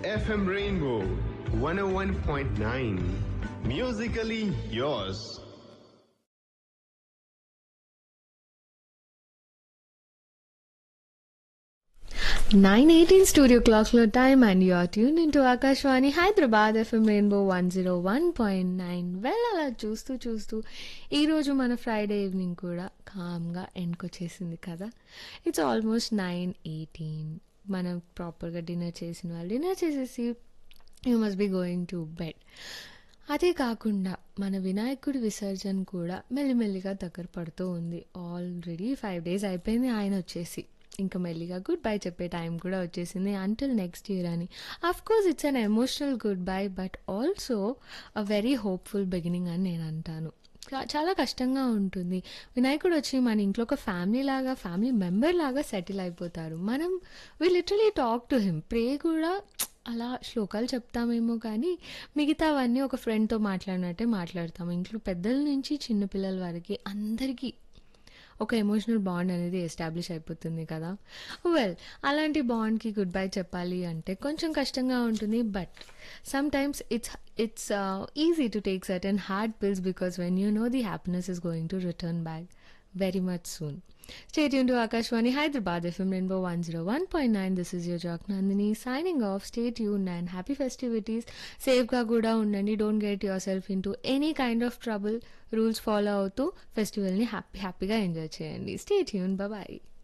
FM Rainbow 101.9. Musically yours. Nine eighteen studio క్లాక్లో time and you are tune into Akashvani Hyderabad FM Rainbow one zero one point nine well అలా చూస్తూ చూస్తూ ఈరోజు మన Friday evening కూడా కామ్గా ఎండ్కి వచ్చేసింది కదా ఇట్స్ ఆల్మోస్ట్ నైన్ ఎయిటీన్ మనం ప్రాపర్గా డిన్నర్ చేసిన వాళ్ళు డిన్నర్ చేసేసి you must be going to bed అదే కాకుండా మన వినాయకుడి విసర్జన కూడా మెల్లిమెల్లిగా దగ్గర పడుతూ ఉంది ఆల్రెడీ ఫైవ్ డేస్ అయిపోయింది ఆయన వచ్చేసి ఇంకా మెల్లిగా గుడ్ బై చెప్పే టైం కూడా వచ్చేసింది అంటిల్ నెక్స్ట్ ఇయర్ అని of course it's an emotional goodbye but also a very hopeful beginning అని నేను అంటాను చా- చాలా కష్టంగా ఉంటుంది వినాయకుడు వచ్చి మన ఇంట్లో ఒక ఫ్యామిలీ లాగా ఫ్యామిలీ మెంబర్ లాగా సెటిల్ అయిపోతారు మనం we literally talk to him pray కూడా అలా శ్లోకాలు చెప్తామేమో కానీ మిగతావన్నీ ఒక ఫ్రెండ్తో మాట్లాడినట్టే మాట్లాడతాం ఇంట్లో పెద్దల నుంచి చిన్నపిల్లల వరకు అందరికీ ఒక ఎమోషనల్ బాండ్ అనేది ఎస్టాబ్లిష్ అయిపోతుంది కదా వెల్ అలాంటి బాండ్కి గుడ్ బై చెప్పాలి అంటే కొంచెం కష్టంగా ఉంటుంది but some times it's it's easy to take certain hard pills because when you know the happiness is going to return back very much soon state యూన్ to Akashvani Hyderabad FM Rainbow one zero one point nine this is your Jack Nandini signing off state యూన్ and happy festivities సేఫ్గా కూడా ఉండండి don't get your self in to any kind of trouble rules follow అవుతూ ఫెస్టివల్ని happy హ్యాపీగా enjoy చేయండి stay యూన్ bye